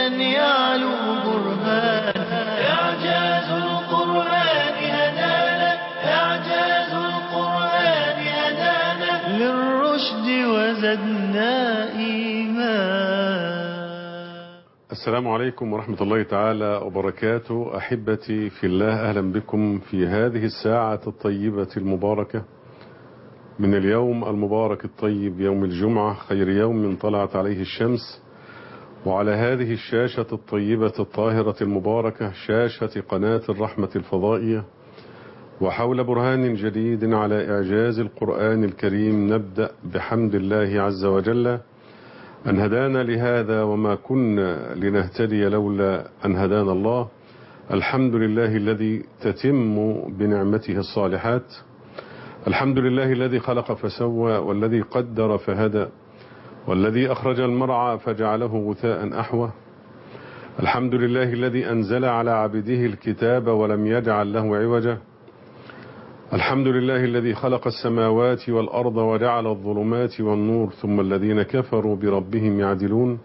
يعلو برهان إعجاز القرآن هدانا إعجاز القرآن هدانا للرشد وزدنا إيمان السلام عليكم ورحمة الله تعالى وبركاته أحبتي في الله أهلا بكم في هذه الساعة الطيبة المباركة من اليوم المبارك الطيب يوم الجمعة خير يوم طلعت عليه الشمس وعلى هذه الشاشة الطيبة الطاهرة المباركة شاشة قناة الرحمة الفضائية وحول برهان جديد على إعجاز القرآن الكريم نبدأ بحمد الله عز وجل أن هدانا لهذا وما كنا لنهتدي لولا أن هدانا الله الحمد لله الذي تتم بنعمته الصالحات الحمد لله الذي خلق فسوى والذي قدر فهدى والذي أخرج المرعى فجعله غثاء أحوى الحمد لله الذي أنزل على عبده الكتاب ولم يجعل له عوجا الحمد لله الذي خلق السماوات والأرض وجعل الظلمات والنور ثم الذين كفروا بربهم يعدلون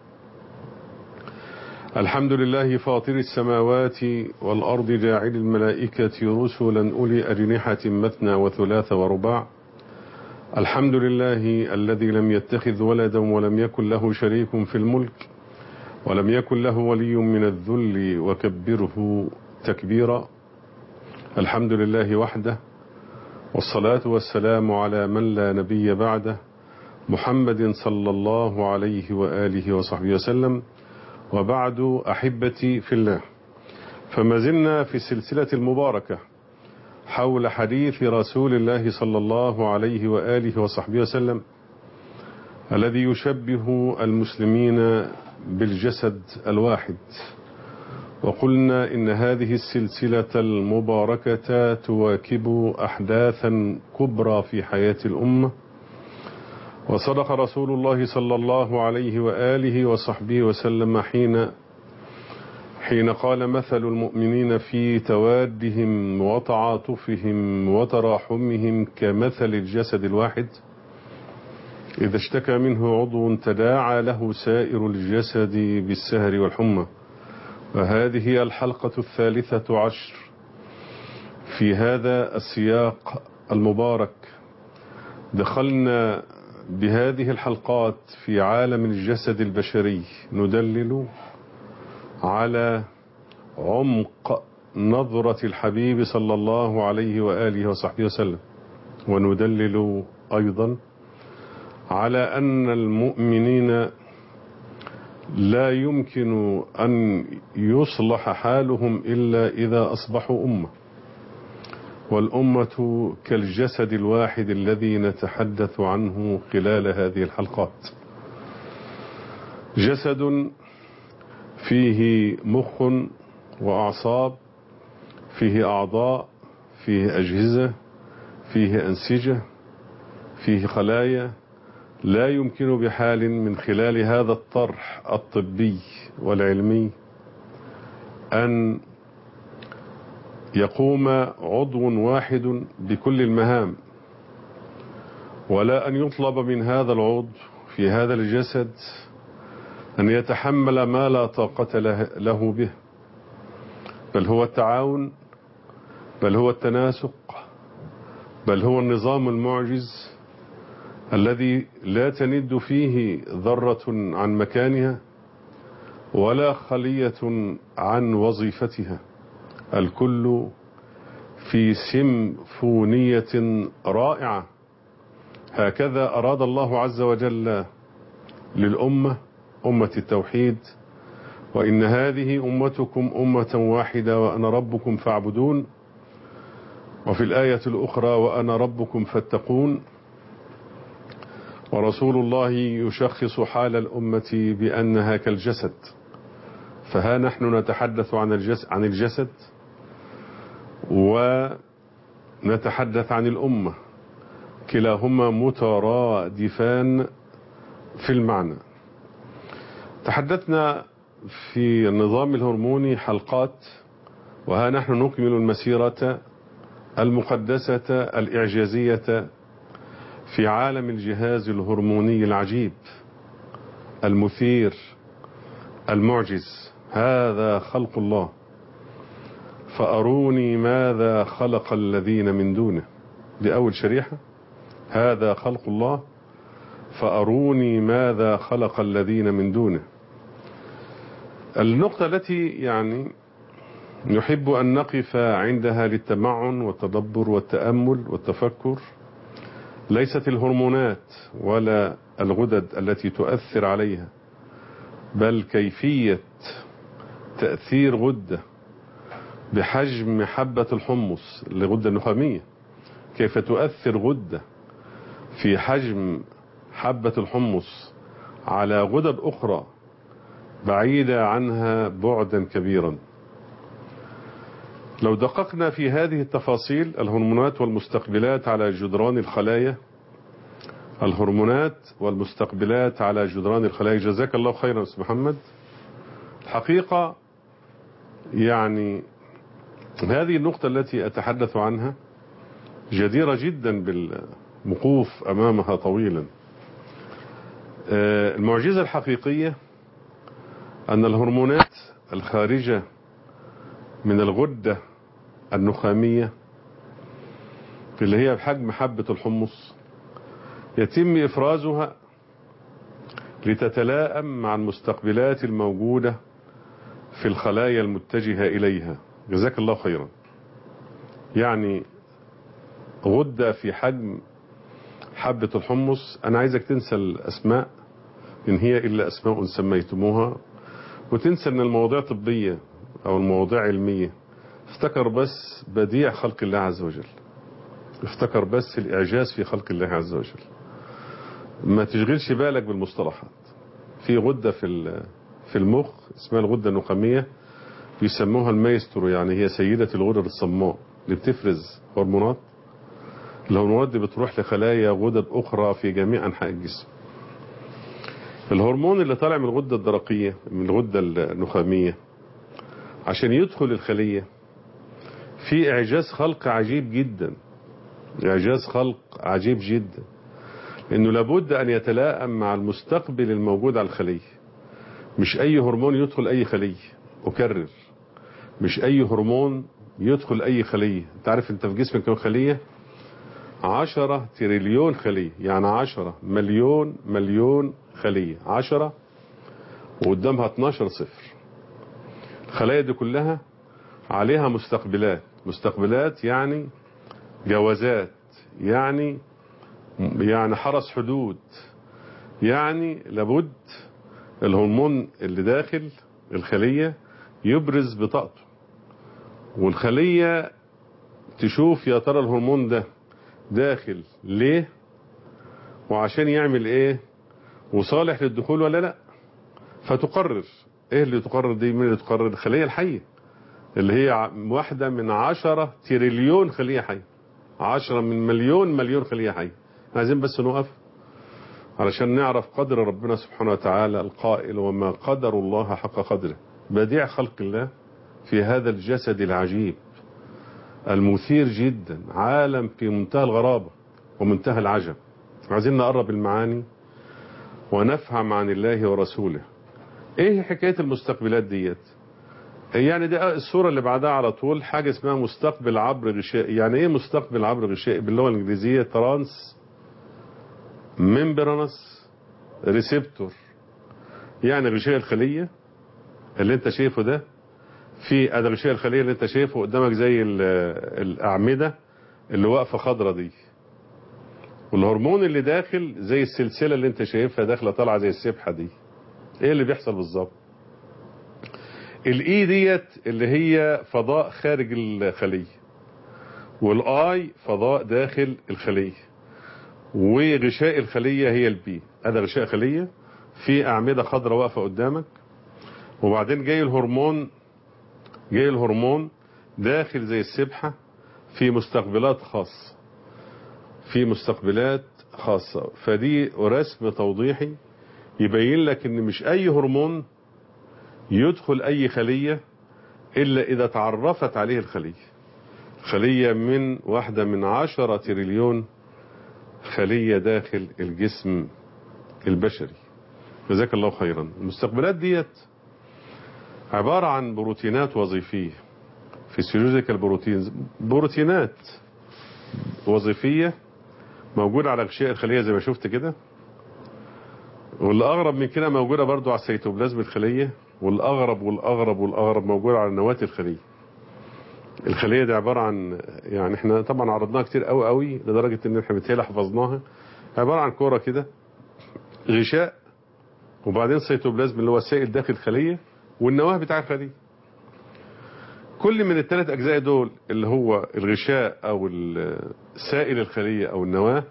الحمد لله فاطر السماوات والأرض جاعل الملائكة رسلا أولي أجنحة مثنى وثلاث ورباع الحمد لله الذي لم يتخذ ولدا ولم يكن له شريك في الملك ولم يكن له ولي من الذل وكبره تكبيرا الحمد لله وحده والصلاة والسلام على من لا نبي بعده محمد صلى الله عليه وآله وصحبه وسلم وبعد أحبتي في الله فما زلنا في السلسلة المباركة حول حديث رسول الله صلى الله عليه وآله وصحبه وسلم الذي يشبه المسلمين بالجسد الواحد وقلنا إن هذه السلسلة المباركة تواكب أحداثا كبرى في حياة الأمة وصدق رسول الله صلى الله عليه وآله وصحبه وسلم حين حين قال مثل المؤمنين في توادهم وتعاطفهم وتراحمهم كمثل الجسد الواحد إذا اشتكى منه عضو تداعى له سائر الجسد بالسهر والحمى وهذه هي الحلقة الثالثة عشر في هذا السياق المبارك دخلنا بهذه الحلقات في عالم الجسد البشري ندلل على عمق نظرة الحبيب صلى الله عليه وآله وصحبه وسلم وندلل أيضا على أن المؤمنين لا يمكن أن يصلح حالهم إلا إذا أصبحوا أمة والأمة كالجسد الواحد الذي نتحدث عنه خلال هذه الحلقات جسد فيه مخ وأعصاب فيه أعضاء فيه أجهزة فيه أنسجة فيه خلايا لا يمكن بحال من خلال هذا الطرح الطبي والعلمي أن يقوم عضو واحد بكل المهام ولا أن يطلب من هذا العضو في هذا الجسد أن يتحمل ما لا طاقة له به بل هو التعاون بل هو التناسق بل هو النظام المعجز الذي لا تند فيه ذرة عن مكانها ولا خلية عن وظيفتها الكل في سيمفونية رائعة هكذا أراد الله عز وجل للأمة أمة التوحيد وإن هذه أمتكم أمة واحدة وأنا ربكم فاعبدون وفي الآية الأخرى وأنا ربكم فاتقون ورسول الله يشخص حال الأمة بأنها كالجسد فها نحن نتحدث عن الجسد, عن الجسد ونتحدث عن الأمة كلاهما مترادفان في المعنى تحدثنا في النظام الهرموني حلقات وها نحن نكمل المسيرة المقدسة الإعجازية في عالم الجهاز الهرموني العجيب المثير المعجز هذا خلق الله فأروني ماذا خلق الذين من دونه دي أول شريحة هذا خلق الله فأروني ماذا خلق الذين من دونه النقطة التي يعني نحب أن نقف عندها للتمعن والتدبر والتأمل والتفكر ليست الهرمونات ولا الغدد التي تؤثر عليها بل كيفية تأثير غدة بحجم حبة الحمص لغدة النخامية كيف تؤثر غدة في حجم حبة الحمص على غدد أخرى بعيدة عنها بعدا كبيرا لو دققنا في هذه التفاصيل الهرمونات والمستقبلات على جدران الخلايا الهرمونات والمستقبلات على جدران الخلايا جزاك الله خيرا أستاذ محمد الحقيقة يعني هذه النقطة التي أتحدث عنها جديرة جدا بالوقوف أمامها طويلا المعجزة الحقيقية أن الهرمونات الخارجة من الغدة النخامية اللي هي بحجم حبة الحمص يتم إفرازها لتتلائم مع المستقبلات الموجودة في الخلايا المتجهة إليها جزاك الله خيرا يعني غدة في حجم حبة الحمص أنا عايزك تنسى الأسماء إن هي إلا أسماء سميتموها وتنسى أن المواضيع طبية أو المواضيع علمية افتكر بس بديع خلق الله عز وجل افتكر بس الإعجاز في خلق الله عز وجل ما تشغلش بالك بالمصطلحات في غدة في في المخ اسمها الغدة النخامية بيسموها المايسترو يعني هي سيدة الغدد الصماء اللي بتفرز هرمونات الهرمونات دي بتروح لخلايا غدد أخرى في جميع أنحاء الجسم الهرمون اللي طالع من الغدة الدرقية من الغدة النخامية عشان يدخل الخلية في إعجاز خلق عجيب جدا إعجاز خلق عجيب جدا إنه لابد أن يتلائم مع المستقبل الموجود على الخلية مش أي هرمون يدخل أي خلية أكرر مش أي هرمون يدخل أي خلية تعرف أنت في جسمك كم خلية عشرة تريليون خلية يعني عشرة مليون مليون خلية عشرة وقدامها 12 صفر الخلايا دي كلها عليها مستقبلات مستقبلات يعني جوازات يعني يعني حرس حدود يعني لابد الهرمون اللي داخل الخلية يبرز بطاقته والخلية تشوف يا ترى الهرمون ده داخل ليه وعشان يعمل ايه وصالح للدخول ولا لا فتقرر ايه اللي تقرر دي مين اللي تقرر الخلية الحية اللي هي واحدة من عشرة تريليون خلية حية عشرة من مليون مليون خلية حية عايزين بس نقف علشان نعرف قدر ربنا سبحانه وتعالى القائل وما قدر الله حق قدره بديع خلق الله في هذا الجسد العجيب المثير جدا عالم في منتهى الغرابة ومنتهى العجب عايزين نقرب المعاني ونفهم عن الله ورسوله ايه حكاية المستقبلات ديت يعني دي الصورة اللي بعدها على طول حاجة اسمها مستقبل عبر غشائي يعني ايه مستقبل عبر غشائي باللغة الانجليزية ترانس ممبرانس ريسبتور يعني غشاء الخلية اللي انت شايفه ده في ادي غشاء الخلية اللي انت شايفه قدامك زي الاعمدة اللي واقفة خضرة دي والهرمون اللي داخل زي السلسلة اللي انت شايفها داخلة طالعة زي السبحة دي ايه اللي بيحصل بالظبط الاي ديت اللي هي فضاء خارج الخلية والاي فضاء داخل الخلية وغشاء الخلية هي البي هذا غشاء خلية في اعمدة خضراء واقفة قدامك وبعدين جاي الهرمون جاي الهرمون داخل زي السبحة في مستقبلات خاصة في مستقبلات خاصة فدي رسم توضيحي يبين لك ان مش اي هرمون يدخل اي خلية الا اذا تعرفت عليه الخلية خلية من واحدة من عشرة تريليون خلية داخل الجسم البشري جزاك الله خيرا المستقبلات ديت عبارة عن بروتينات وظيفية فيسيولوجيكال بروتينز بروتينات وظيفية موجودة على غشاء الخلية زي ما شفت كده والأغرب من كده موجودة برضو على السيتوبلازم الخلية والأغرب والأغرب والأغرب موجودة على نواة الخلية الخلية دي عبارة عن يعني احنا طبعا عرضناها كتير قوي قوي لدرجة ان احنا بالتالي حفظناها عبارة عن كورة كده غشاء وبعدين سيتوبلازم اللي هو السائل داخل الخلية والنواة بتاع الخلية كل من الثلاث أجزاء دول اللي هو الغشاء أو سائل الخلية أو النواة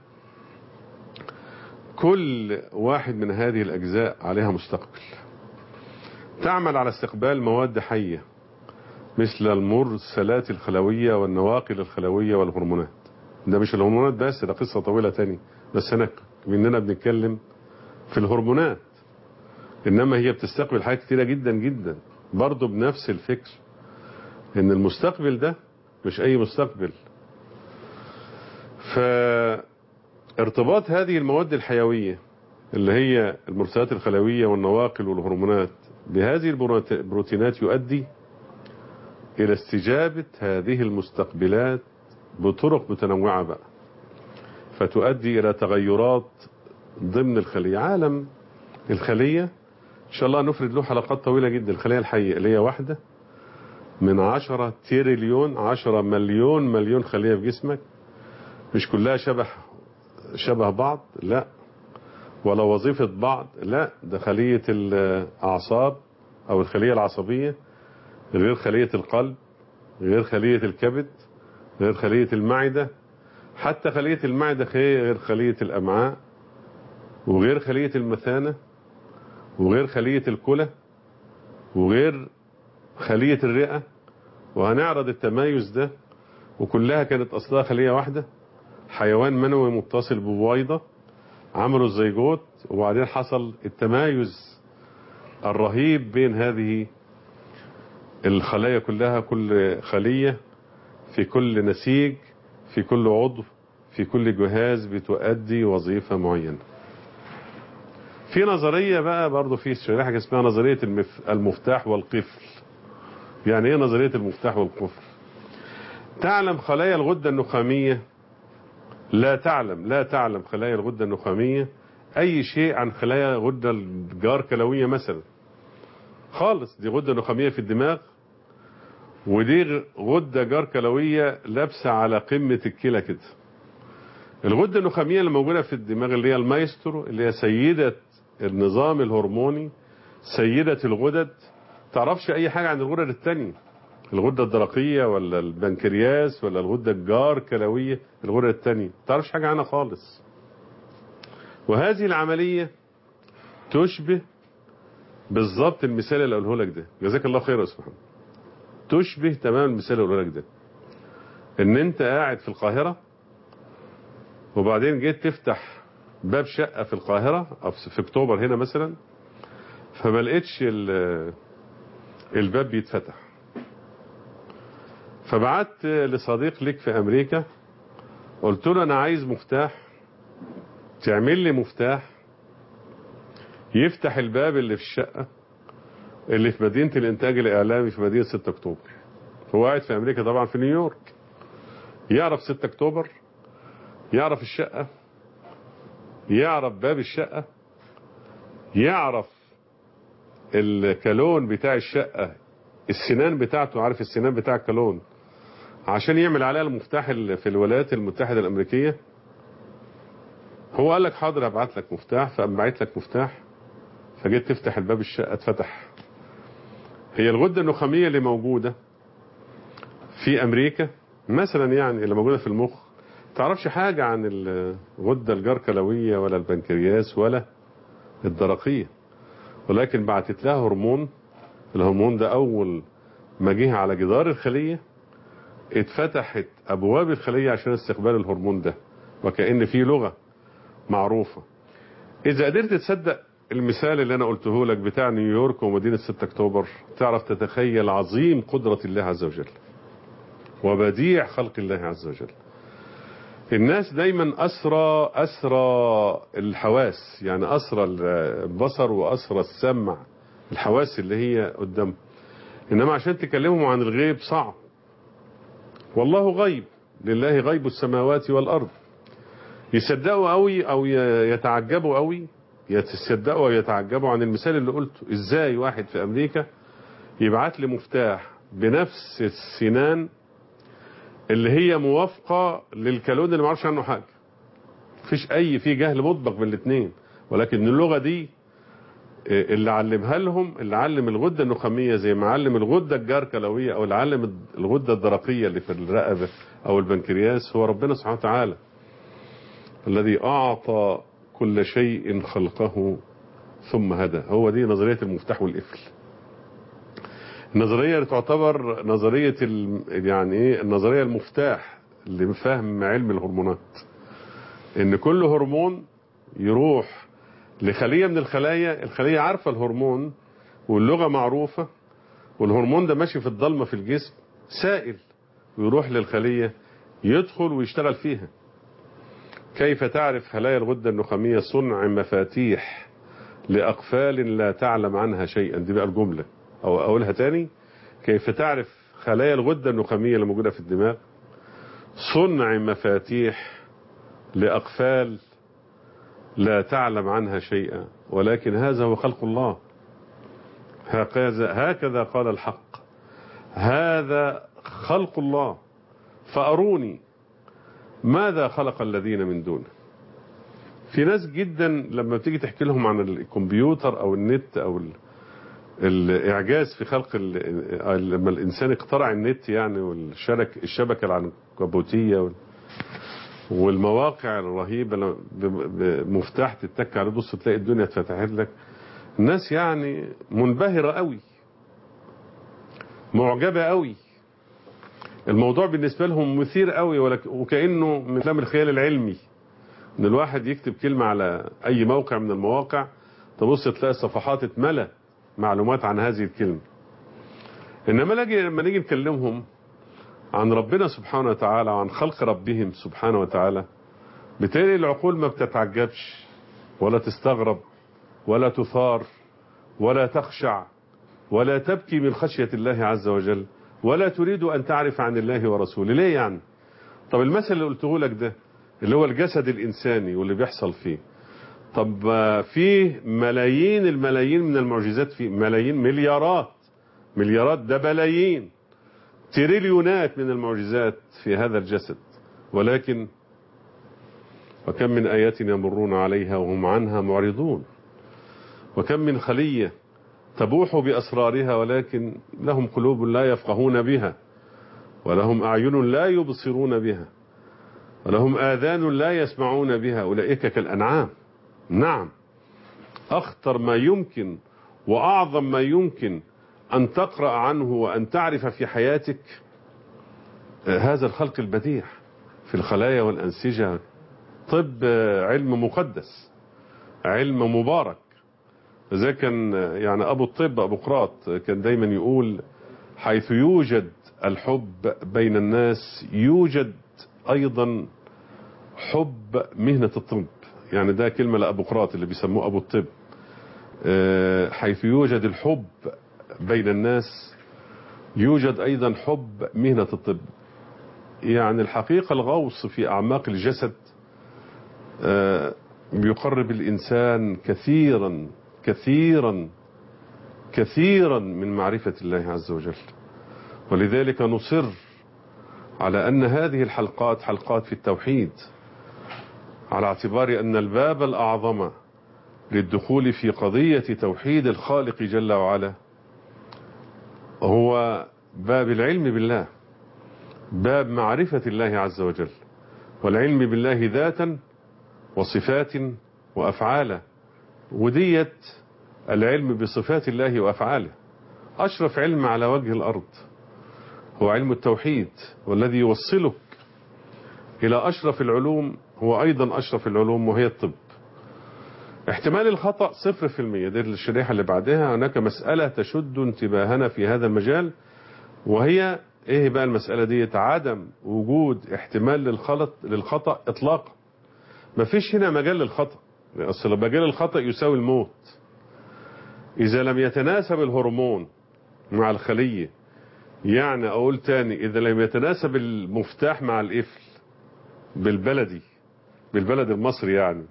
كل واحد من هذه الأجزاء عليها مستقبل تعمل على استقبال مواد حية مثل المرسلات الخلوية والنواقل الخلوية والهرمونات ده مش الهرمونات بس ده قصة طويلة تاني بس هناك مننا بنتكلم في الهرمونات إنما هي بتستقبل حاجات كتيرة جدا جدا برضه بنفس الفكر إن المستقبل ده مش أي مستقبل فارتباط هذه المواد الحيوية اللي هي المرسلات الخلوية والنواقل والهرمونات بهذه البروتينات يؤدي إلى استجابة هذه المستقبلات بطرق متنوعة بقى فتؤدي إلى تغيرات ضمن الخلية عالم الخلية إن شاء الله نفرد له حلقات طويلة جدا الخلية الحية اللي هي واحدة من عشرة تيريليون عشرة مليون مليون خلية في جسمك مش كلها شبه شبه بعض لا ولا وظيفة بعض لا ده خلية الأعصاب أو الخلية العصبية غير خلية القلب غير خلية الكبد غير خلية المعدة حتى خلية المعدة غير خلية الأمعاء وغير خلية المثانة وغير خلية الكلى وغير خلية الرئة وهنعرض التمايز ده وكلها كانت أصلها خلية واحدة حيوان منوي متصل ببويضة عملوا الزيجوت وبعدين حصل التمايز الرهيب بين هذه الخلايا كلها كل خلية في كل نسيج في كل عضو في كل جهاز بتؤدي وظيفة معينة في نظرية بقى برضو في حاجة اسمها نظرية المفتاح والقفل يعني ايه نظرية المفتاح والقفل تعلم خلايا الغدة النخامية لا تعلم لا تعلم خلايا الغدة النخامية أي شيء عن خلايا غدة الجار كلوية مثلا خالص دي غدة نخامية في الدماغ ودي غدة جار كلوية لابسة على قمة الكلى كده الغدة النخامية اللي موجودة في الدماغ اللي هي المايسترو اللي هي سيدة النظام الهرموني سيدة الغدد تعرفش أي حاجة عن الغدد التانية الغدة الدرقية ولا البنكرياس ولا الغدة الجار كلوية الغدة التانية تعرفش حاجة عنها خالص وهذه العملية تشبه بالظبط المثال اللي قاله لك ده جزاك الله خير يا استاذ محمد تشبه تمام المثال اللي قاله لك ده ان انت قاعد في القاهرة وبعدين جيت تفتح باب شقة في القاهرة أو في اكتوبر هنا مثلا فما لقيتش الباب بيتفتح فبعت لصديق لك في امريكا قلت له انا عايز مفتاح تعمل لي مفتاح يفتح الباب اللي في الشقة اللي في مدينة الانتاج الاعلامي في مدينة 6 اكتوبر هو قاعد في امريكا طبعا في نيويورك يعرف 6 اكتوبر يعرف الشقة يعرف باب الشقة يعرف الكالون بتاع الشقة السنان بتاعته عارف السنان بتاع الكالون عشان يعمل عليها المفتاح في الولايات المتحدة الأمريكية هو قال لك حاضر هبعت لك مفتاح فقام بعت لك مفتاح فجيت تفتح الباب الشقة اتفتح هي الغدة النخامية اللي موجودة في أمريكا مثلا يعني اللي موجودة في المخ تعرفش حاجة عن الغدة الجركلوية ولا البنكرياس ولا الدرقية ولكن بعتت لها هرمون الهرمون ده أول ما جه على جدار الخلية اتفتحت أبواب الخلية عشان استقبال الهرمون ده وكأن في لغة معروفة إذا قدرت تصدق المثال اللي أنا قلته لك بتاع نيويورك ومدينة 6 أكتوبر تعرف تتخيل عظيم قدرة الله عز وجل وبديع خلق الله عز وجل الناس دايما أسرى أسرى الحواس يعني أسرى البصر وأسرى السمع الحواس اللي هي قدام إنما عشان تكلمهم عن الغيب صعب والله غيب لله غيب السماوات والأرض يصدقوا قوي أو يتعجبوا قوي يتصدقوا أو يتعجبوا عن المثال اللي قلته إزاي واحد في أمريكا يبعت لي مفتاح بنفس السنان اللي هي موافقة للكالون اللي ما عرفش عنه حاجة مفيش أي في جهل مطبق بين الاثنين ولكن اللغة دي اللي علمها لهم اللي علم الغدة النخامية زي ما علم الغدة الجاركلوية او اللي علم الغدة الدرقية اللي في الرقبة او البنكرياس هو ربنا سبحانه وتعالى الذي اعطى كل شيء خلقه ثم هدى هو دي نظرية المفتاح والقفل النظرية اللي تعتبر نظرية يعني ايه النظرية المفتاح اللي فهم علم الهرمونات ان كل هرمون يروح لخلية من الخلايا الخلية عارفة الهرمون واللغة معروفة والهرمون ده ماشي في الضلمة في الجسم سائل ويروح للخلية يدخل ويشتغل فيها كيف تعرف خلايا الغدة النخامية صنع مفاتيح لأقفال لا تعلم عنها شيئا دي بقى الجملة أو أقولها تاني كيف تعرف خلايا الغدة النخامية اللي موجودة في الدماغ صنع مفاتيح لأقفال لا تعلم عنها شيئا ولكن هذا هو خلق الله هكذا هكذا قال الحق هذا خلق الله فأروني ماذا خلق الذين من دونه في ناس جدا لما بتيجي تحكي لهم عن الكمبيوتر او النت او ال... الاعجاز في خلق ال... لما الانسان اخترع النت يعني والشبك الشبكه العنكبوتيه وال... والمواقع الرهيبة بمفتاح تتك عليه بص تلاقي الدنيا اتفتحت لك الناس يعني منبهرة قوي معجبة قوي الموضوع بالنسبة لهم مثير قوي وكأنه من افلام الخيال العلمي ان الواحد يكتب كلمة على اي موقع من المواقع تبص تلاقي صفحات اتملى معلومات عن هذه الكلمة انما لما نيجي نكلمهم عن ربنا سبحانه وتعالى وعن خلق ربهم سبحانه وتعالى بالتالي العقول ما بتتعجبش ولا تستغرب ولا تثار ولا تخشع ولا تبكي من خشية الله عز وجل ولا تريد أن تعرف عن الله ورسوله ليه يعني طب المثل اللي قلته لك ده اللي هو الجسد الإنساني واللي بيحصل فيه طب فيه ملايين الملايين من المعجزات فيه ملايين مليارات مليارات ده بلايين تريليونات من المعجزات في هذا الجسد ولكن وكم من آيات يمرون عليها وهم عنها معرضون وكم من خلية تبوح بأسرارها ولكن لهم قلوب لا يفقهون بها ولهم أعين لا يبصرون بها ولهم آذان لا يسمعون بها أولئك كالأنعام نعم أخطر ما يمكن وأعظم ما يمكن أن تقرأ عنه وأن تعرف في حياتك هذا الخلق البديع في الخلايا والأنسجة طب علم مقدس علم مبارك زي كان يعني أبو الطب أبو قراط كان دايما يقول حيث يوجد الحب بين الناس يوجد أيضا حب مهنة الطب يعني ده كلمة لأبو قراط اللي بيسموه أبو الطب حيث يوجد الحب بين الناس يوجد أيضا حب مهنة الطب يعني الحقيقة الغوص في أعماق الجسد بيقرب الإنسان كثيرا كثيرا كثيرا من معرفة الله عز وجل ولذلك نصر على أن هذه الحلقات حلقات في التوحيد على اعتبار أن الباب الأعظم للدخول في قضية توحيد الخالق جل وعلا هو باب العلم بالله باب معرفة الله عز وجل والعلم بالله ذاتا وصفات وأفعالا وديت العلم بصفات الله وأفعاله أشرف علم على وجه الأرض هو علم التوحيد والذي يوصلك إلى أشرف العلوم هو أيضا أشرف العلوم وهي الطب احتمال الخطأ صفر في المية دي الشريحة اللي بعدها هناك مسألة تشد انتباهنا في هذا المجال وهي ايه بقى المسألة دي عدم وجود احتمال للخلط للخطأ اطلاقا مفيش هنا مجال للخطأ اصل مجال الخطأ يساوي الموت اذا لم يتناسب الهرمون مع الخلية يعني اقول تاني اذا لم يتناسب المفتاح مع القفل بالبلدي بالبلد المصري يعني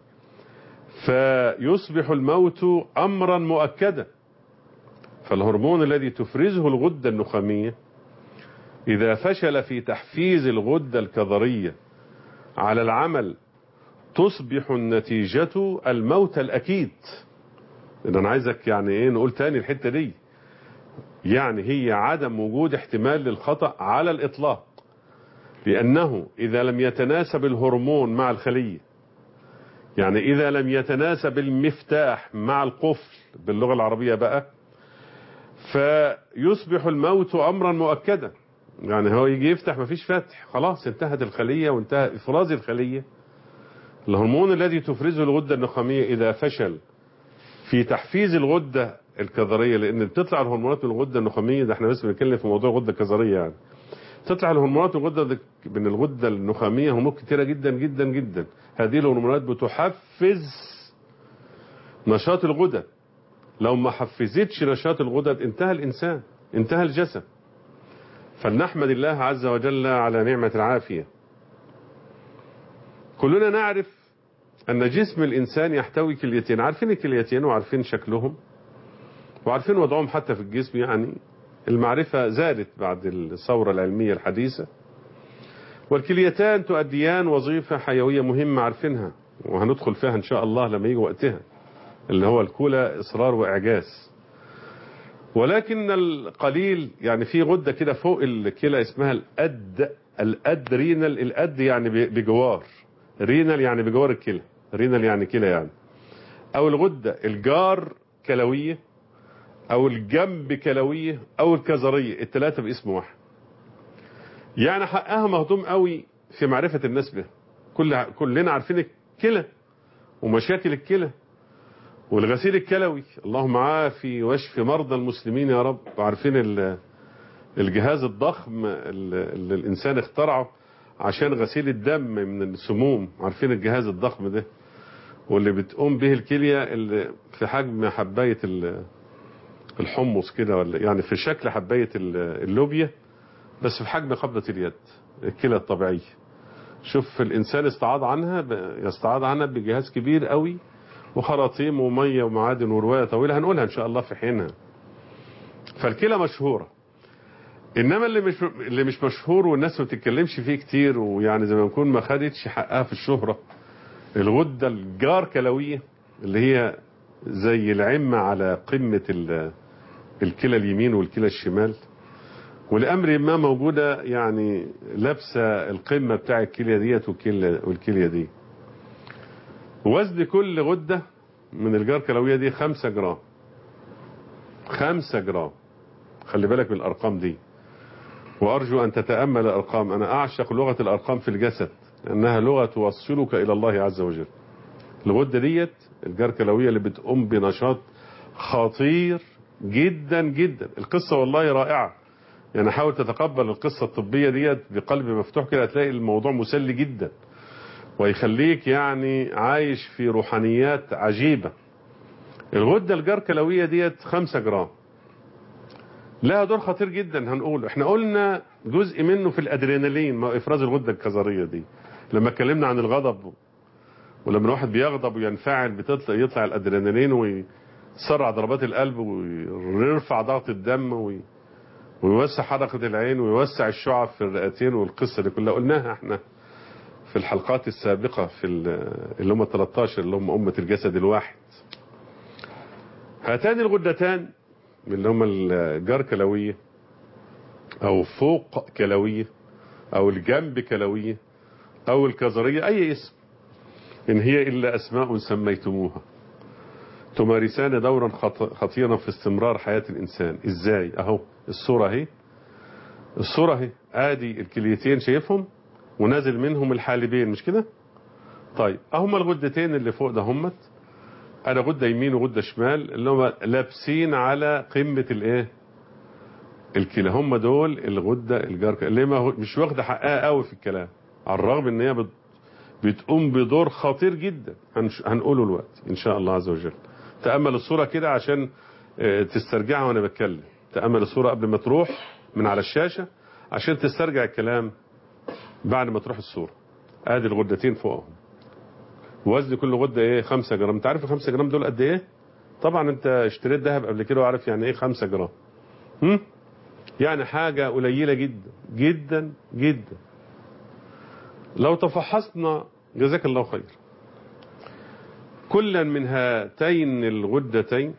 فيصبح الموت امرا مؤكدا فالهرمون الذي تفرزه الغدة النخامية اذا فشل في تحفيز الغدة الكظرية على العمل تصبح النتيجة الموت الاكيد إن انا عايزك يعني ايه نقول تاني الحتة دي يعني هي عدم وجود احتمال للخطأ على الإطلاق لأنه إذا لم يتناسب الهرمون مع الخلية يعني إذا لم يتناسب المفتاح مع القفل باللغة العربية بقى فيصبح الموت أمرا مؤكدا يعني هو يجي يفتح مفيش فتح خلاص انتهت الخلية وانتهى إفراز الخلية الهرمون الذي تفرزه الغدة النخامية إذا فشل في تحفيز الغدة الكظرية لأن بتطلع الهرمونات من الغدة النخامية ده احنا بس بنتكلم في موضوع الغدة الكظرية يعني تطلع الهرمونات من الغدة من الغدة النخامية هرمونات كتيرة جدا جدا جدا هذه الهرمونات بتحفز نشاط الغدد لو ما حفزتش نشاط الغدد انتهى الإنسان انتهى الجسد فلنحمد الله عز وجل على نعمة العافية كلنا نعرف أن جسم الإنسان يحتوي كليتين عارفين الكليتين وعارفين شكلهم وعارفين وضعهم حتى في الجسم يعني المعرفة زادت بعد الثورة العلمية الحديثة والكليتان تؤديان وظيفة حيوية مهمة عارفينها وهندخل فيها إن شاء الله لما يجي وقتها اللي هو الكلى إصرار وإعجاز ولكن القليل يعني في غدة كده فوق الكلى اسمها الأد الأد رينال الأد يعني بجوار رينال يعني بجوار الكلى رينال يعني كلى يعني أو الغدة الجار كلوية او الجنب كلوية او الكظرية الثلاثة باسم واحد يعني حقها مهضوم قوي في معرفة الناس به كل كلنا عارفين الكلى ومشاكل الكلى والغسيل الكلوي اللهم عافي واشف مرضى المسلمين يا رب وعارفين الجهاز الضخم اللي الانسان اخترعه عشان غسيل الدم من السموم عارفين الجهاز الضخم ده واللي بتقوم به الكلية اللي في حجم حباية الحمص كده ولا يعني في شكل حباية اللوبيا بس في حجم قبضة اليد الكلى الطبيعية شوف الإنسان استعاض عنها يستعاض عنها بجهاز كبير قوي وخراطيم ومية ومعادن ورواية طويلة هنقولها إن شاء الله في حينها فالكلى مشهورة إنما اللي مش اللي مش مشهور والناس ما بتتكلمش فيه كتير ويعني زي ما نكون ما خدتش حقها في الشهرة الغدة الجار كلوية اللي هي زي العمة على قمة الكلى اليمين والكلى الشمال والأمر ما موجودة يعني لابسة القمة بتاع الكلية ديت والكلية دي وزن كل غدة من الجار كلوية دي خمسة جرام خمسة جرام خلي بالك من الأرقام دي وأرجو أن تتأمل الأرقام أنا أعشق لغة الأرقام في الجسد لأنها لغة توصلك إلى الله عز وجل الغدة ديت الجركلوية اللي بتقوم بنشاط خطير جدا جدا القصة والله رائعة يعني حاول تتقبل القصة الطبية ديت بقلب مفتوح كده هتلاقي الموضوع مسلي جدا ويخليك يعني عايش في روحانيات عجيبة الغدة الجركلوية ديت خمسة جرام لها دور خطير جدا هنقول احنا قلنا جزء منه في الادرينالين ما افراز الغدة الكظرية دي لما اتكلمنا عن الغضب ولما الواحد بيغضب وينفعل بتطلع يطلع الادرينالين ويسرع ضربات القلب ويرفع ضغط الدم وي ويوسع حركة العين ويوسع الشعب في الرئتين والقصة دي كلها قلناها احنا في الحلقات السابقة في اللي هم 13 اللي هم أمة الجسد الواحد هاتان الغدتان اللي هم الجار كلوية أو فوق كلوية أو الجنب كلوية أو الكظرية أي اسم إن هي إلا أسماء سميتموها تمارسان دورا خطيرا في استمرار حياة الإنسان إزاي أهو الصورة اهي الصورة اهي ادي الكليتين شايفهم ونازل منهم الحالبين مش كده طيب اهما الغدتين اللي فوق ده همت انا غده يمين وغده شمال اللي هم لابسين على قمه الايه الكلى هم دول الغده الجاركه اللي ما مش واخده حقها قوي في الكلام على الرغم ان هي بتقوم بدور خطير جدا هنقوله الوقت ان شاء الله عز وجل تامل الصوره كده عشان تسترجعها وانا بتكلم تأمل الصورة قبل ما تروح من على الشاشة عشان تسترجع الكلام بعد ما تروح الصورة ادي الغدتين فوقهم وزن كل غدة ايه 5 جرام انت عارف ال 5 جرام دول قد ايه طبعا انت اشتريت ذهب قبل كده وعارف يعني ايه 5 جرام هم؟ يعني حاجة قليلة جدا جدا جدا لو تفحصنا جزاك الله خير كلا من هاتين الغدتين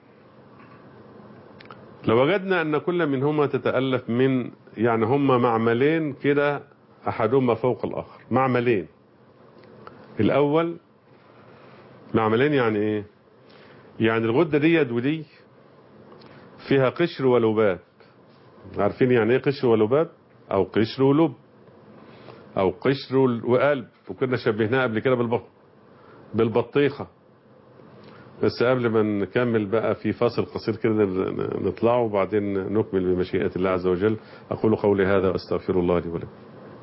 لو وجدنا أن كل منهما تتألف من يعني هما معملين كده أحدهما فوق الآخر معملين الأول معملين يعني إيه يعني الغدة دي ودي فيها قشر ولباب عارفين يعني إيه قشر ولباب أو قشر ولب أو قشر وقلب وكنا شبهناها قبل كده بالبط بالبطيخة بس قبل ما نكمل بقى في فاصل قصير كده نطلعه وبعدين نكمل بمشيئة الله عز وجل أقول قولي هذا وأستغفر الله لي ولكم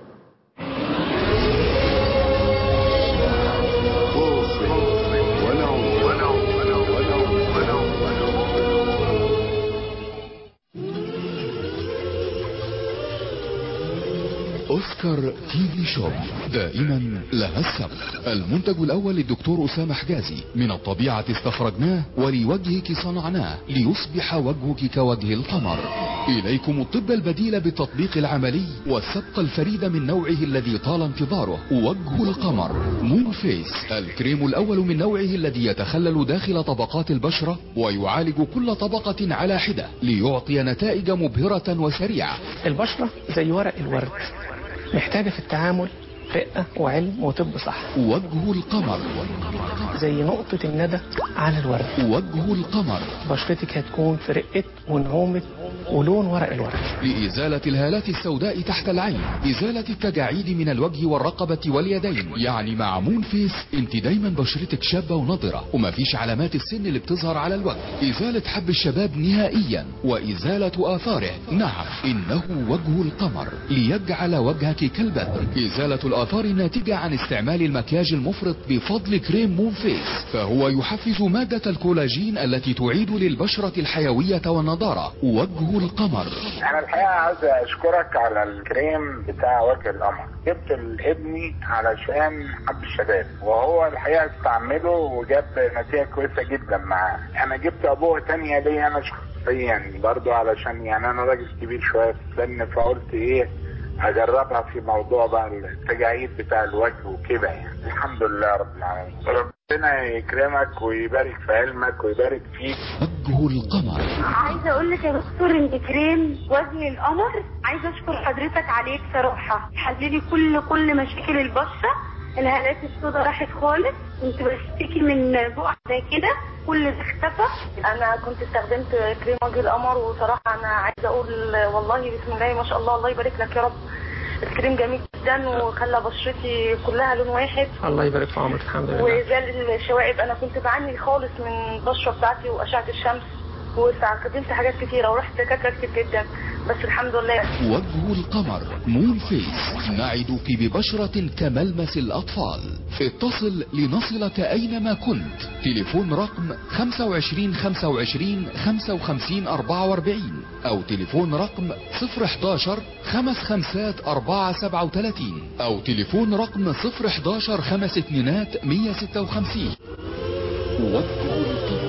اوسكار تي في شوب دائما لها السبق المنتج الاول للدكتور اسامه حجازي من الطبيعة استخرجناه ولوجهك صنعناه ليصبح وجهك كوجه القمر اليكم الطب البديل بالتطبيق العملي والسبق الفريد من نوعه الذي طال انتظاره وجه القمر مون فيس الكريم الاول من نوعه الذي يتخلل داخل طبقات البشرة ويعالج كل طبقة على حدة ليعطي نتائج مبهرة وسريعة البشرة زي ورق الورد محتاجة في التعامل رقة وعلم وطب صح وجه القمر زي نقطة الندى على الورد وجه القمر بشرتك هتكون في رقة ونعومة ولون ورق الورد لإزالة الهالات السوداء تحت العين إزالة التجاعيد من الوجه والرقبة واليدين يعني مع مون فيس انت دايما بشرتك شابة ونضرة ومفيش علامات السن اللي بتظهر على الوجه إزالة حب الشباب نهائيا وإزالة آثاره نعم إنه وجه القمر ليجعل وجهك كالبدر إزالة الآثار الناتجة عن استعمال المكياج المفرط بفضل كريم مون فيس فهو يحفز مادة الكولاجين التي تعيد للبشرة الحيوية والنضارة وجه القمر انا الحقيقه عايز اشكرك على الكريم بتاع وجه القمر جبت لابني علشان حب الشباب وهو الحقيقه استعمله وجاب نتيجه كويسه جدا معاه انا جبت ابوه تانية ليا انا شخصيا برضو علشان يعني انا راجل كبير شويه في السن فقلت ايه اجربها في موضوع بقى التجاعيد بتاع الوجه وكده يعني الحمد لله رب العالمين ربنا يكرمك ويبارك في علمك ويبارك فيك وجه القمر عايزه اقول لك يا دكتور انت كريم وجه القمر عايزه اشكر حضرتك عليه بصراحه حللي كل كل مشاكل البشره الهالات السوداء راحت خالص كنت بشتكي من بقع زي كده كل ده اختفى انا كنت استخدمت كريم وجه القمر وصراحه انا عايزه اقول والله بسم الله ما شاء الله الله يبارك لك يا رب الكريم جميل جدا وخلى بشرتي كلها لون واحد الله يبارك في عمرك الحمد لله وزال الشوائب انا كنت بعاني خالص من البشره بتاعتي واشعه الشمس واستخدمت حاجات كتيره ورحت دكاتره كتير جدا بس الحمد لله وجه القمر مون فيس نعدك ببشرة كملمس الأطفال اتصل لنصلك أينما كنت تليفون رقم 25 25 55 44 أو تليفون رقم 011 خمس خمسات 4 37 أو تليفون رقم 011 خمس اتنينات 156 وجه القمر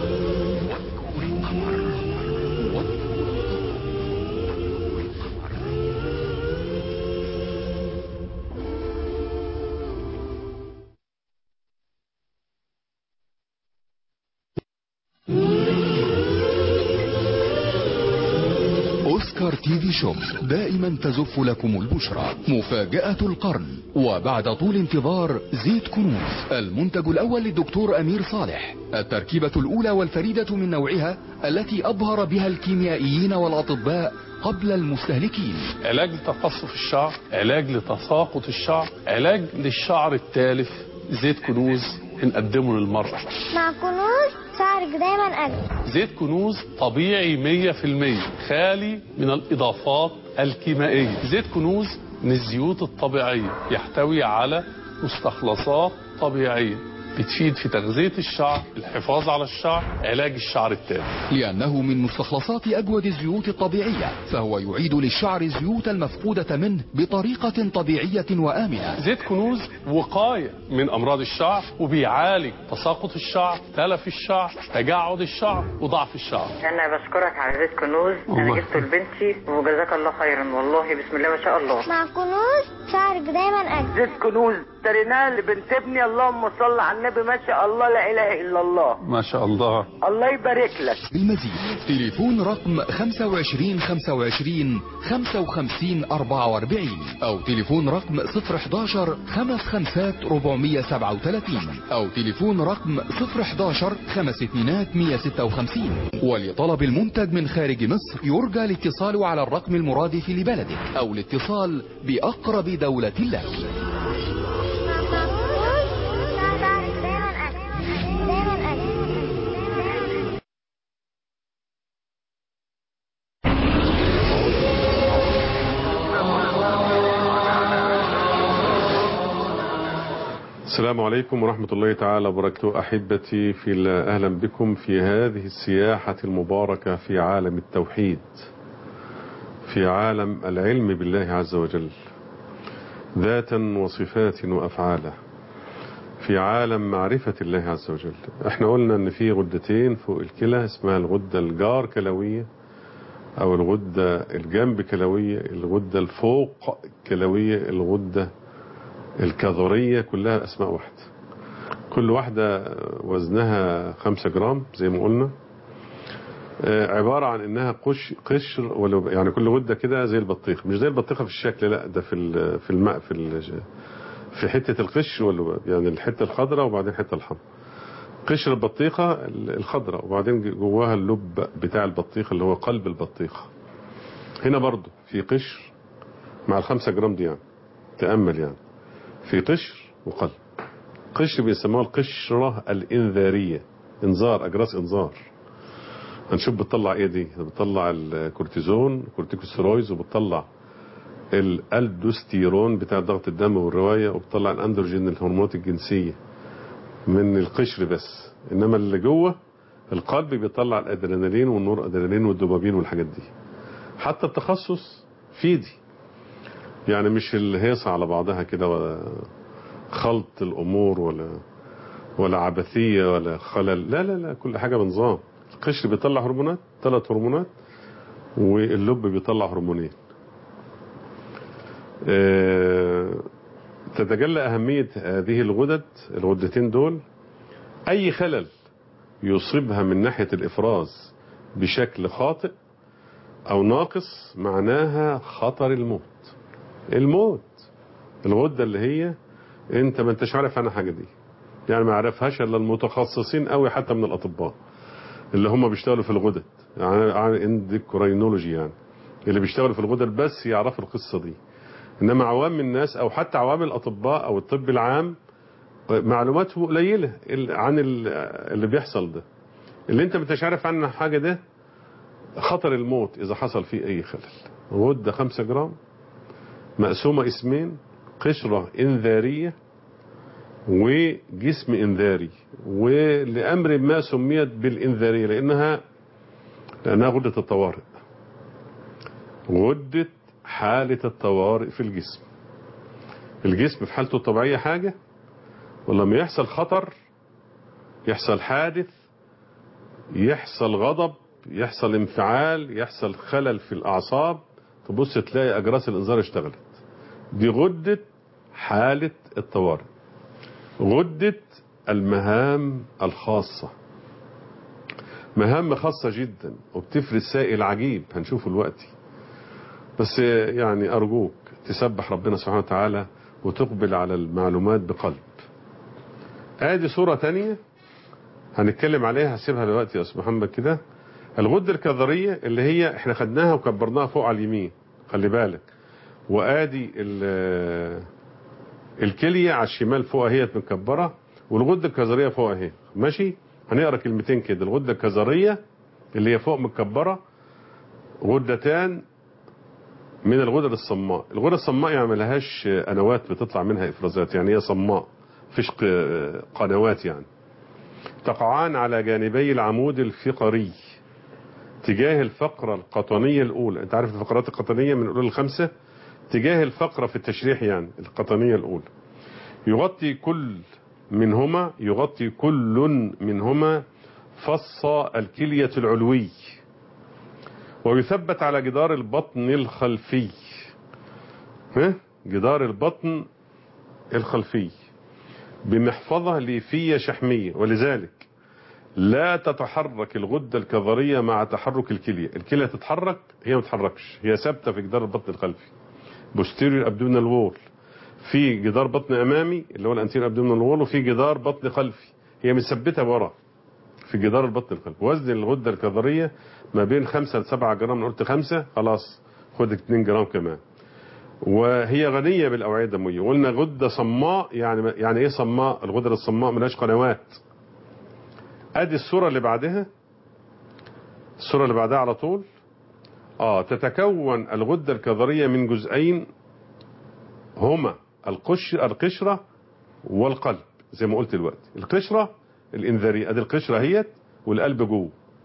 اوسكار تي في شوب دائما تزف لكم البشرى مفاجأة القرن وبعد طول انتظار زيت كنوز المنتج الاول للدكتور امير صالح التركيبة الاولى والفريدة من نوعها التي ابهر بها الكيميائيين والاطباء قبل المستهلكين علاج لتقصف الشعر علاج لتساقط الشعر علاج للشعر التالف زيت كنوز نقدمه للمرأة مع كنوز شعرك دايما أجمل زيت كنوز طبيعي 100% خالي من الإضافات الكيميائية زيت كنوز من الزيوت الطبيعية يحتوي على مستخلصات طبيعية بتفيد في تغذية الشعر الحفاظ على الشعر علاج الشعر التالف لأنه من مستخلصات أجود الزيوت الطبيعية فهو يعيد للشعر الزيوت المفقودة منه بطريقة طبيعية وآمنة زيت كنوز وقاية من أمراض الشعر وبيعالج تساقط الشعر تلف الشعر تجعد الشعر وضعف الشعر انا بشكرك على زيت كنوز انا الله. جبته لبنتي وجزاك الله خيرا والله بسم الله ما شاء الله مع كنوز شعرك دايما أجمل زيت كنوز اشتريناه لبنت ابني اللهم صل على النبي ما شاء الله لا اله الا الله ما شاء الله الله يبارك لك بالمزيد تليفون رقم 25 25 55 44 أو تليفون رقم 011 55 437 أو تليفون رقم 011 خمس اتنينات 156 ولطلب المنتج من خارج مصر يرجى الاتصال على الرقم المرادف لبلدك أو الاتصال بأقرب دولة لك مع كنوز شعرك دايما أجمل دايما أجمل السلام عليكم ورحمة الله تعالى وبركاته أحبتي في الله أهلا بكم في هذه السياحة المباركة في عالم التوحيد في عالم العلم بالله عز وجل ذاتا وصفات وأفعالا في عالم معرفة الله عز وجل احنا قلنا ان في غدتين فوق الكلى اسمها الغدة الجار كلوية او الغدة الجنب كلوية الغدة الفوق كلوية الغدة الكظرية كلها أسماء واحدة كل واحدة وزنها خمسة جرام زي ما قلنا آه، عبارة عن انها قش قشر ولو يعني كل غدة كده زي البطيخ مش زي البطيخة في الشكل لا ده في ال- في الماء في ال- في حتة القش واللباب يعني الحتة الخضراء وبعدين الحتة الحمراء قشر البطيخة ال- الخضراء وبعدين جواها اللب بتاع البطيخ اللي هو قلب البطيخة هنا برضو في قشر مع الخمسة جرام دي يعني تأمل يعني في قشر وقلب قشر بيسموها القشرة الإنذارية إنذار أجراس إنذار هنشوف بتطلع إيه دي بتطلع الكورتيزون كورتيكوستيرويز وبتطلع الالدوستيرون بتاع ضغط الدم والرواية وبتطلع الأندروجين الهرمونات الجنسية من القشر بس إنما اللي جوه القلب بيطلع الأدرينالين والنور أدرينالين والدوبامين والحاجات دي حتى التخصص في دي يعني مش الهيصة على بعضها كده ولا خلط الأمور ولا ولا عبثية ولا خلل لا لا لا كل حاجة بنظام القشر بيطلع هرمونات ثلاث هرمونات واللب بيطلع هرمونين آه، تتجلى أهمية هذه الغدد الغدتين دول أي خلل يصيبها من ناحية الإفراز بشكل خاطئ أو ناقص معناها خطر الموت الموت الغدة اللي هي انت ما انتش عارف عنها حاجة دي يعني ما عرفهاش الا المتخصصين قوي حتى من الاطباء اللي هم بيشتغلوا في الغدد يعني عن اندكرينولوجي يعني اللي بيشتغلوا في الغدد بس يعرفوا القصة دي انما عوام الناس او حتى عوام الاطباء او الطب العام معلوماته قليلة ال- عن ال- اللي بيحصل ده اللي انت ما انتش عارف عنه حاجة ده خطر الموت اذا حصل فيه اي خلل غدة خمسة جرام مقسومة اسمين قشرة انذارية وجسم انذاري ولأمر ما سميت بالانذارية لأنها لأنها غدة الطوارئ غدة حالة الطوارئ في الجسم الجسم في حالته الطبيعية حاجة ولما يحصل خطر يحصل حادث يحصل غضب يحصل انفعال يحصل خلل في الأعصاب تبص تلاقي أجراس الإنذار اشتغلت دي غدة حالة الطوارئ غدة المهام الخاصة مهام خاصة جدا وبتفرز سائل عجيب هنشوفه دلوقتي بس يعني أرجوك تسبح ربنا سبحانه وتعالى وتقبل على المعلومات بقلب ادي صورة تانية هنتكلم عليها هسيبها دلوقتي يا استاذ محمد كده الغدة الكظرية اللي هي احنا خدناها وكبرناها فوق على اليمين خلي بالك وادي ال- الكلية على الشمال فوق اهي مكبرة والغدة الكظرية فوق اهي ماشي هنقرا كلمتين كده الغدة الكظرية اللي هي فوق مكبرة غدتان من الغدد الصماء الغدة الصماء يعني ملهاش انوات بتطلع منها افرازات يعني هي صماء فيش ق- قنوات يعني تقعان على جانبي العمود الفقري تجاه الفقرة القطنية الأولى أنت عارف الفقرات القطنية من الأولى الخمسة تجاه الفقرة في التشريح يعني القطنية الأولى يغطي كل منهما يغطي كل منهما فص الكلية العلوي ويثبت على جدار البطن الخلفي ها؟ جدار البطن الخلفي بمحفظة ليفية شحمية ولذلك لا تتحرك الغدة الكظرية مع تحرك الكلية الكلية تتحرك هي ما تتحركش هي ثابتة في جدار البطن الخلفي posterior abdominal wall في جدار بطن امامي اللي هو الانتير abdominal wall وفي جدار بطن خلفي هي مثبته ورا في جدار البطن الخلفي وزن الغدة الكظرية ما بين 5 ل 7 جرام أنا قلت 5 خلاص خد 2 جرام كمان وهي غنية بالأوعية الدموية قلنا غدة صماء يعني يعني ايه صماء الغدة الصماء ملهاش قنوات ادي الصورة اللي بعدها الصورة اللي بعدها على طول اه تتكون الغدة الكظرية من جزئين هما القشر القشرة والقلب زي ما قلت دلوقتي القشرة الانذارية ادي القشرة هيت والقلب جوه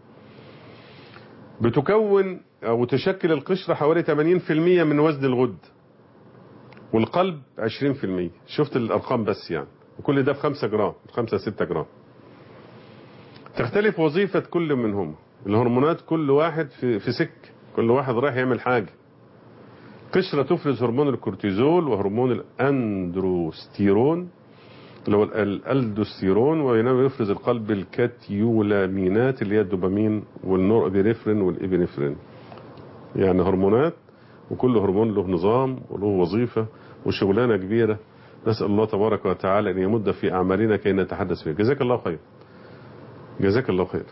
بتكون او تشكل القشرة حوالي 80% من وزن الغدة والقلب 20% شفت الارقام بس يعني وكل ده في 5 جرام 5 6 جرام تختلف وظيفة كل منهم الهرمونات كل واحد في, في سك كل واحد رايح يعمل حاجة قشرة تفرز هرمون الكورتيزول وهرمون الاندروستيرون اللي هو الالدوستيرون وينما يفرز القلب الكاتيولامينات اللي هي الدوبامين والنور ابينفرين والابنفرين يعني هرمونات وكل هرمون له نظام وله وظيفة وشغلانة كبيرة نسأل الله تبارك وتعالى أن يمد في أعمالنا كي نتحدث فيها جزاك الله خير جزاك الله خير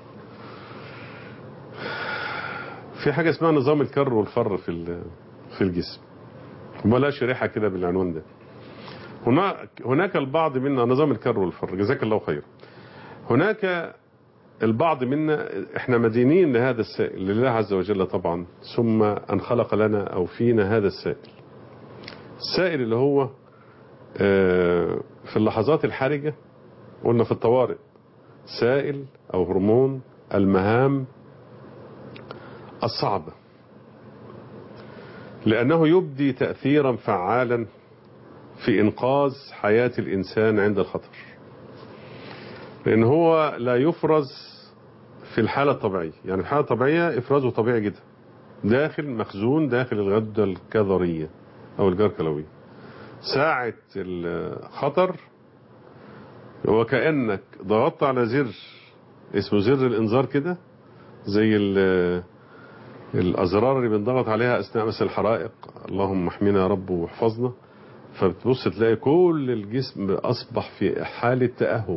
في حاجة اسمها نظام الكر والفر في في الجسم ولا شريحة كده بالعنوان ده هناك هناك البعض منا نظام الكر والفر جزاك الله خير هناك البعض منا احنا مدينين لهذا السائل لله عز وجل طبعا ثم ان خلق لنا او فينا هذا السائل السائل اللي هو في اللحظات الحرجة قلنا في الطوارئ سائل او هرمون المهام الصعبة لأنه يبدي تأثيرا فعالا في إنقاذ حياة الإنسان عند الخطر لأن هو لا يفرز في الحالة الطبيعية يعني في الحالة الطبيعية إفرازه طبيعي جدا داخل مخزون داخل الغدة الكظرية أو الجركلوية ساعة الخطر وكأنك ضغطت على زر اسمه زر الإنذار كده زي الأزرار اللي بنضغط عليها أثناء مثل الحرائق اللهم احمينا يا رب واحفظنا فبتبص تلاقي كل الجسم أصبح في حالة تأهب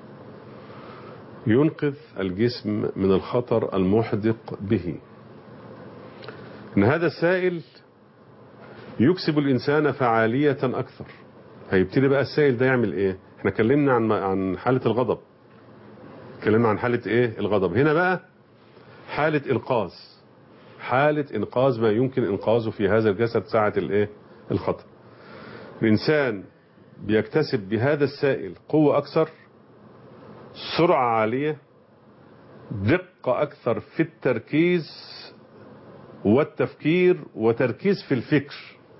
ينقذ الجسم من الخطر المحدق به إن هذا السائل يكسب الإنسان فعالية أكثر هيبتدي بقى السائل ده يعمل إيه احنا اتكلمنا عن عن حالة الغضب اتكلمنا عن حالة إيه الغضب هنا بقى حالة إنقاذ حالة إنقاذ ما يمكن إنقاذه في هذا الجسد ساعة الإيه الخطر الإنسان بيكتسب بهذا السائل قوة أكثر سرعة عالية دقة أكثر في التركيز والتفكير وتركيز في الفكر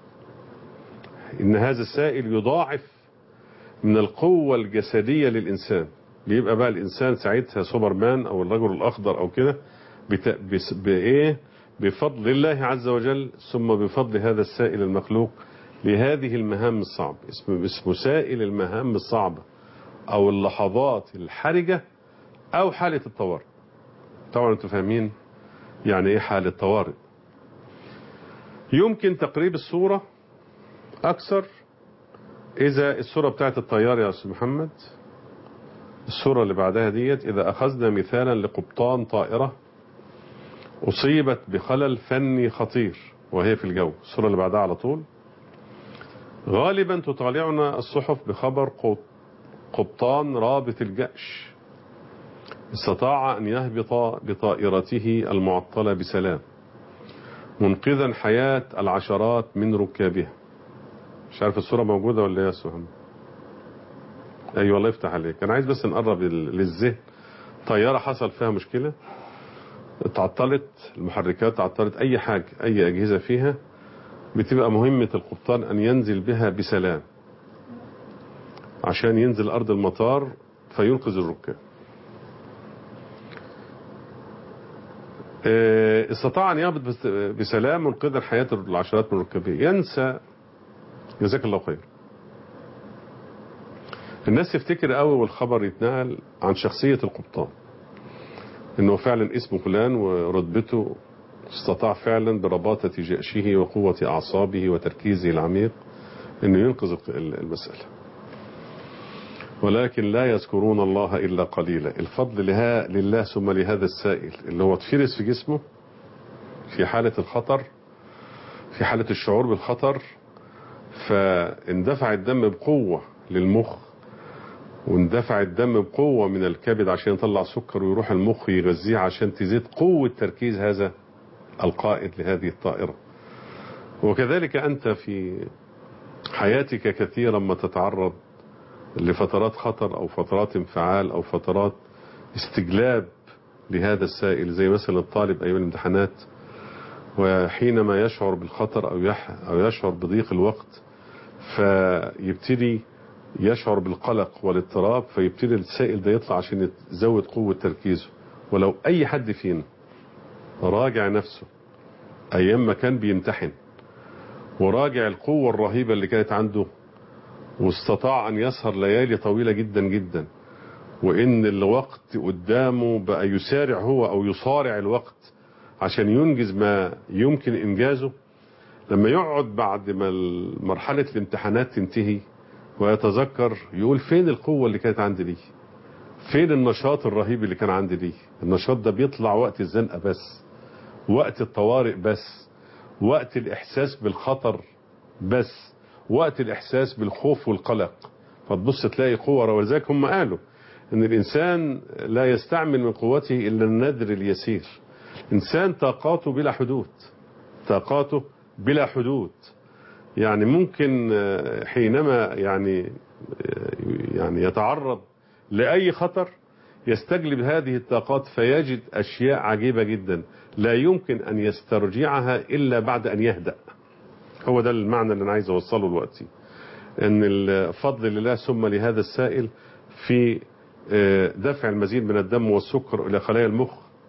إن هذا السائل يضاعف من القوة الجسدية للإنسان بيبقى بقى الإنسان ساعتها سوبرمان أو الرجل الأخضر أو كده بإيه بفضل الله عز وجل ثم بفضل هذا السائل المخلوق لهذه المهام الصعبة اسمه, اسمه سائل المهام الصعبة او اللحظات الحرجة او حالة الطوارئ طبعا انتم فاهمين يعني ايه حالة طوارئ يمكن تقريب الصورة اكثر اذا الصورة بتاعت الطيار يا استاذ محمد الصورة اللي بعدها ديت اذا اخذنا مثالا لقبطان طائرة اصيبت بخلل فني خطير وهي في الجو الصورة اللي بعدها على طول غالبا تطالعنا الصحف بخبر قبطان رابط الجأش استطاع أن يهبط بطائرته المعطلة بسلام منقذا حياة العشرات من ركابها مش عارف الصورة موجودة ولا يا سهم ايوه الله يفتح عليك انا عايز بس نقرب لل- للذهن طياره حصل فيها مشكله اتعطلت المحركات تعطلت اي حاجه اي اجهزه فيها بتبقى مهمه القبطان ان ينزل بها بسلام عشان ينزل ارض المطار فينقذ الركاب آه، استطاع ان يهبط بس- بسلام منقذا حياه العشرات من الركابين ينسى جزاك الله خير الناس تفتكر قوي والخبر يتنقل عن شخصية القبطان انه فعلا اسمه فلان ورتبته استطاع فعلا برباطة جأشه وقوة أعصابه وتركيزه العميق انه ينقذ المسألة ولكن لا يذكرون الله إلا قليلا الفضل لها لله ثم لهذا السائل اللي هو اتفرس في جسمه في حالة الخطر في حالة الشعور بالخطر فاندفع الدم بقوة للمخ واندفع الدم بقوة من الكبد عشان يطلع سكر ويروح المخ يغذيه عشان تزيد قوة تركيز هذا القائد لهذه الطائرة وكذلك أنت في حياتك كثيرا ما تتعرض لفترات خطر أو فترات انفعال أو فترات استجلاب لهذا السائل زي مثلا الطالب أيام الامتحانات وحينما يشعر بالخطر أو, يح أو يشعر بضيق الوقت فيبتدي يشعر بالقلق والاضطراب فيبتدي السائل ده يطلع عشان يزود قوة تركيزه ولو أي حد فينا راجع نفسه أيام ما كان بيمتحن وراجع القوة الرهيبة اللي كانت عنده واستطاع أن يسهر ليالي طويلة جدا جدا وإن الوقت قدامه بقى يسارع هو أو يصارع الوقت عشان ينجز ما يمكن إنجازه لما يقعد بعد ما مرحلة الامتحانات تنتهي ويتذكر يقول فين القوة اللي كانت عندي دي فين النشاط الرهيب اللي كان عندي دي النشاط ده بيطلع وقت الزنقة بس وقت الطوارئ بس وقت الإحساس بالخطر بس وقت الإحساس بالخوف والقلق فتبص تلاقي قوة ولذلك هم قالوا ان الإنسان لا يستعمل من قوته إلا النذر اليسير إنسان طاقاته بلا حدود طاقاته بلا حدود يعني ممكن حينما يعني يعني يتعرض لأي خطر يستجلب هذه الطاقات فيجد أشياء عجيبة جدا لا يمكن أن يسترجعها إلا بعد أن يهدأ هو ده المعنى اللي أنا عايز أوصله دلوقتي أن الفضل لله ثم لهذا السائل في دفع المزيد من الدم والسكر إلى خلايا المخ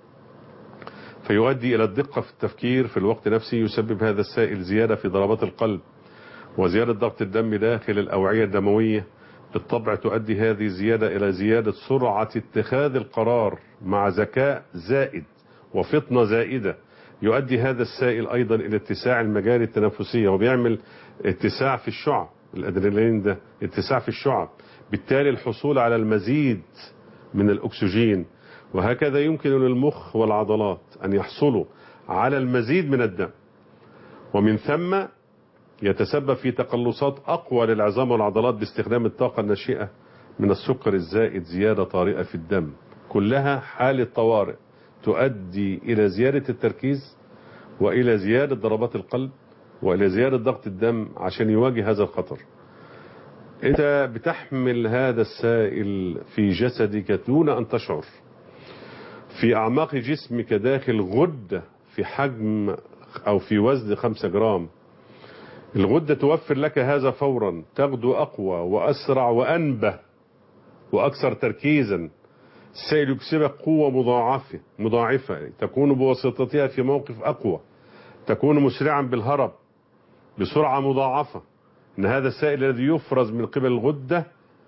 فيؤدي إلى الدقة في التفكير في الوقت نفسه يسبب هذا السائل زيادة في ضربات القلب وزيادة ضغط الدم داخل الأوعية الدموية بالطبع تؤدي هذه الزيادة إلى زيادة سرعة اتخاذ القرار مع ذكاء زائد وفطنة زائدة يؤدي هذا السائل أيضا إلى اتساع المجاري التنفسية وبيعمل اتساع في الشعب الأدرينالين ده اتساع في الشعب بالتالي الحصول على المزيد من الأكسجين وهكذا يمكن للمخ والعضلات أن يحصلوا على المزيد من الدم ومن ثم يتسبب في تقلصات أقوى للعظام والعضلات باستخدام الطاقة الناشئة من السكر الزائد زيادة طارئة في الدم كلها حالة طوارئ تؤدي إلى زيادة التركيز وإلى زيادة ضربات القلب وإلى زيادة ضغط الدم عشان يواجه هذا الخطر أنت بتحمل هذا السائل في جسدك دون أن تشعر في أعماق جسمك داخل غدة في حجم أو في وزن 5 جرام الغدة توفر لك هذا فورا تغدو أقوى وأسرع وأنبه وأكثر تركيزا السائل يكسبك قوة مضاعفة مضاعفة تكون بواسطتها في موقف أقوى تكون مسرعا بالهرب بسرعة مضاعفة إن هذا السائل الذي يفرز من قبل الغدة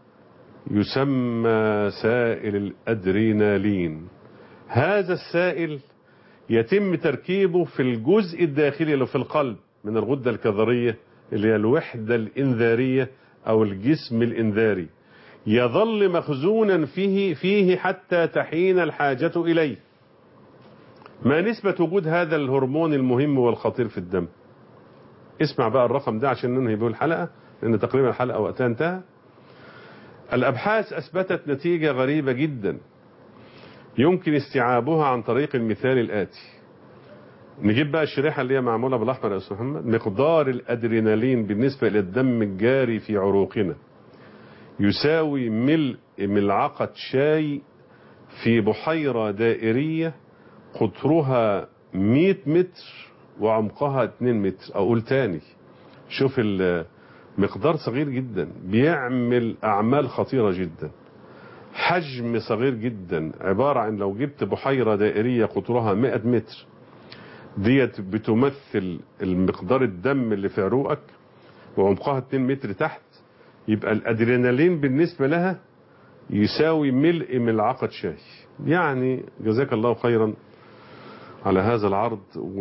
يسمى سائل الأدرينالين هذا السائل يتم تركيبه في الجزء الداخلي اللي في القلب من الغدة الكظرية اللي هي الوحدة الإنذارية أو الجسم الإنذاري يظل مخزونا فيه فيه حتى تحين الحاجة إليه ما نسبة وجود هذا الهرمون المهم والخطير في الدم اسمع بقى الرقم ده عشان ننهي به الحلقة لأن تقريبا الحلقة وقتها انتهى الأبحاث أثبتت نتيجة غريبة جدا يمكن استيعابها عن طريق المثال الآتي نجيب بقى الشريحة اللي هي معمولة بالأحمر يا أستاذ محمد مقدار الأدرينالين بالنسبة إلى الدم الجاري في عروقنا يساوي ملء ملعقة شاي في بحيرة دائرية قطرها 100 متر وعمقها 2 متر أقول تاني شوف المقدار صغير جدا بيعمل أعمال خطيرة جدا حجم صغير جدا عبارة عن لو جبت بحيرة دائرية قطرها 100 متر ديت بتمثل المقدار الدم اللي في عروقك وعمقها 2 متر تحت يبقى الادرينالين بالنسبة لها يساوي ملء ملعقة شاي يعني جزاك الله خيرا على هذا العرض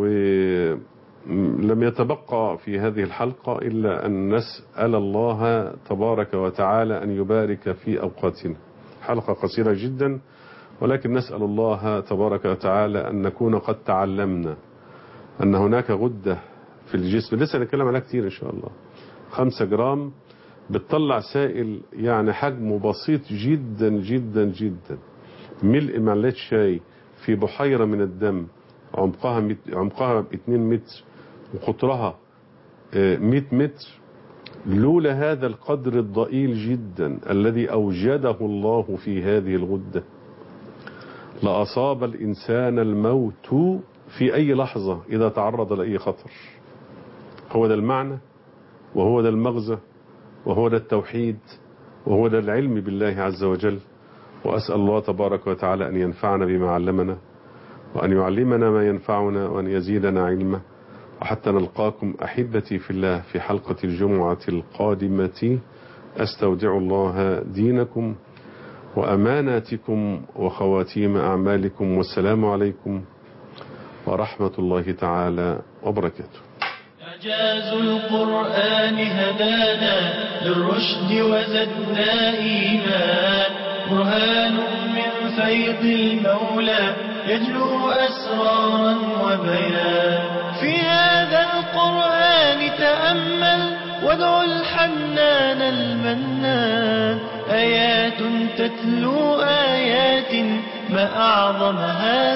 ولم يتبقى في هذه الحلقة إلا أن نسأل الله تبارك وتعالى أن يبارك في أوقاتنا حلقة قصيرة جدا ولكن نسأل الله تبارك وتعالى أن نكون قد تعلمنا أن هناك غدة في الجسم لسه نتكلم عليها كتير إن شاء الله خمسة جرام بتطلع سائل يعني حجمه بسيط جدا جدا جدا ملء معلقة شاي في بحيرة من الدم عمقها مت... عمقها 2 متر وقطرها 100 متر لولا هذا القدر الضئيل جدا الذي أوجده الله في هذه الغدة لأصاب الإنسان الموت في أي لحظة إذا تعرض لأي خطر هو ده المعنى وهو ده المغزى وهو ده التوحيد وهو ده العلم بالله عز وجل وأسأل الله تبارك وتعالى أن ينفعنا بما علمنا وأن يعلمنا ما ينفعنا وأن يزيدنا علما وحتى نلقاكم أحبتي في الله في حلقة الجمعة القادمة أستودع الله دينكم وأماناتكم وخواتيم أعمالكم والسلام عليكم ورحمة الله تعالى وبركاته إعجاز القرآن هدانا للرشد وزدنا إيمان برهان من فيض المولى يجلو أسرارا وبيان في هذا القرآن تأمل وادع الحنان المنان آيات تتلو آيات ما أعظمها